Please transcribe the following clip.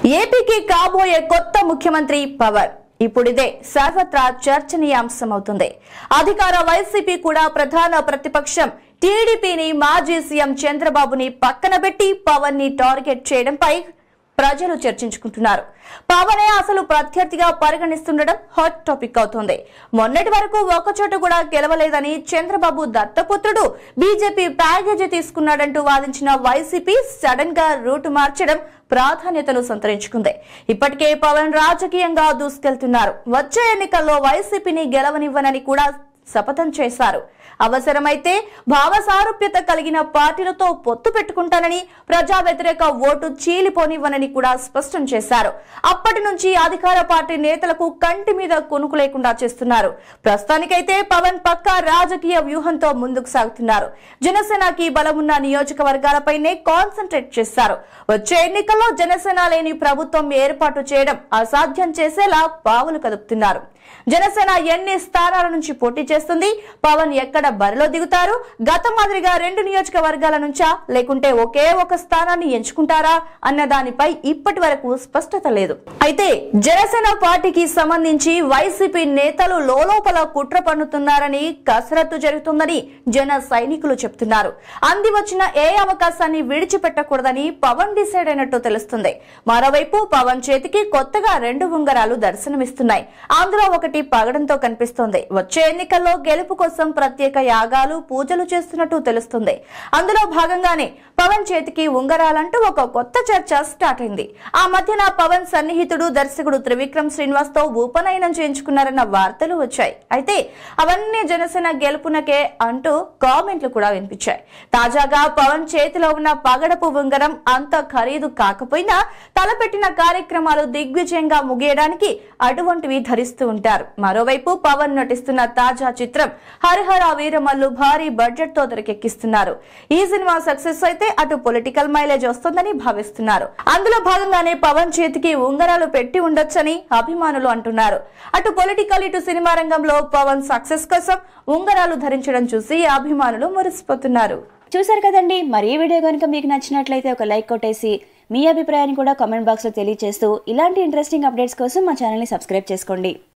ఏపీకి కాబోయే కొత్త ముఖ్యమంత్రి పవర్ ఇప్పుడిదే సర్వత్రా చర్చనీయాంశమవుతుంది అధికార వైసీపీ కూడా ప్రధాన ప్రతిపక్షం టీడీపీని మాజీ సీఎం చంద్రబాబుని పక్కన పెట్టి పవన్ ని టార్గెట్ చేయడంపై ప్రజలు చర్చించుకుంటున్నారు పవనే అసలు ప్రత్యర్థిగా పరిగణిస్తుండడం హాట్ టాపిక్ అవుతోంది మొన్నటి వరకు ఒక్కచోట కూడా గెలవలేదని చంద్రబాబు దత్తపుత్రుడు బీజేపీ ప్యాకేజీ తీసుకున్నాడంటూ వాదించిన వైసీపీ సడన్ గా రూటు మార్చడం ప్రాధాన్యతను సంతరించుకుంది ఇప్పటికే పవన్ రాజకీయంగా దూసుకెళ్తున్నారు వచ్చే ఎన్నికల్లో వైసీపీని గెలవనివ్వనని కూడా శపథం చేశారు అవసరమైతే భావ సారూప్యత కలిగిన పార్టీలతో పొత్తు పెట్టుకుంటానని ప్రజా వ్యతిరేక ఓటు చీలిపోనివ్వనని కూడా స్పష్టం చేశారు అప్పటి నుంచి అధికార పార్టీ నేతలకు కంటి మీద కొనుకు లేకుండా చేస్తున్నారు ప్రస్తుతానికైతే పవన్ పక్కా రాజకీయ వ్యూహంతో ముందుకు సాగుతున్నారు జనసేనకి బలమున్న నియోజకవర్గాలపైనే కాన్సన్ట్రేట్ చేశారు వచ్చే ఎన్నికల్లో జనసేన లేని ప్రభుత్వం ఏర్పాటు చేయడం అసాధ్యం చేసేలా పావులు కదుపుతున్నారు జనసేన ఎన్ని స్థానాల నుంచి పోటీ చేస్తుంది పవన్ ఎక్కడ బరిలో దిగుతారు గత మాదిరిగా రెండు నియోజకవర్గాల నుంచా లేకుంటే ఒకే ఒక స్థానాన్ని ఎంచుకుంటారా అన్న దానిపై ఇప్పటి వరకు స్పష్టత లేదు అయితే జనసేన పార్టీకి సంబంధించి వైసీపీ నేతలు లోలోపల కుట్ర పన్నుతున్నారని కసరత్తు జరుగుతుందని జన సైనికులు చెప్తున్నారు అంది వచ్చిన ఏ అవకాశాన్ని విడిచిపెట్టకూడదని పవన్ డిసైడ్ అయినట్టు తెలుస్తుంది మరోవైపు పవన్ చేతికి కొత్తగా రెండు ఉంగరాలు దర్శనమిస్తున్నాయి అందులో ఒకటి పగడంతో కనిపిస్తోంది వచ్చే ఎన్నికల్లో గెలుపు కోసం ప్రత్యేక యాగాలు పూజలు చేస్తున్నట్టు తెలుస్తుంది అందులో భాగంగానే పవన్ చేతికి ఉంగరాలంటూ ఒక కొత్త చర్చ స్టార్ట్ అయింది ఆ మధ్యన పవన్ సన్నిహితుడు దర్శకుడు త్రివిక్రమ్ శ్రీనివాస్ తో ఉపనయనం చేయించుకున్నారన్న వార్తలు వచ్చాయి అయితే అవన్నీ జనసేన గెలుపునకే అంటూ కామెంట్లు కూడా వినిపించాయి తాజాగా పవన్ చేతిలో ఉన్న పగడపు ఉంగరం అంత ఖరీదు కాకపోయినా తలపెట్టిన కార్యక్రమాలు దిగ్విజయంగా ముగియడానికి అటువంటివి ధరిస్తూ ఉంటారు మరోవైపు పవన్ నటిస్తున్న తాజా చిత్రం హరిహర వీరమల్లు భారీ బడ్జెట్ తో తెరకెక్కిస్తున్నారు ఈ సినిమా సక్సెస్ అయితే అటు పొలిటికల్ మైలేజ్ వస్తుందని భావిస్తున్నారు అందులో భాగంగానే పవన్ చేతికి ఉంగరాలు పెట్టి ఉండొచ్చని అభిమానులు అంటున్నారు అటు పొలిటికల్ ఇటు సినిమా రంగంలో పవన్ సక్సెస్ కోసం ఉంగరాలు ధరించడం చూసి అభిమానులు మురిసిపోతున్నారు చూసారు కదండి మరి ఈ వీడియో కనుక మీకు నచ్చినట్లయితే ఒక లైక్ కొట్టేసి మీ అభిప్రాయాన్ని కూడా కామెంట్ బాక్స్లో తెలియజేస్తూ ఇలాంటి ఇంట్రెస్టింగ్ అప్డేట్స్ కోసం మా ఛానల్ని సబ్స్క్రైబ్ చేసుకోండి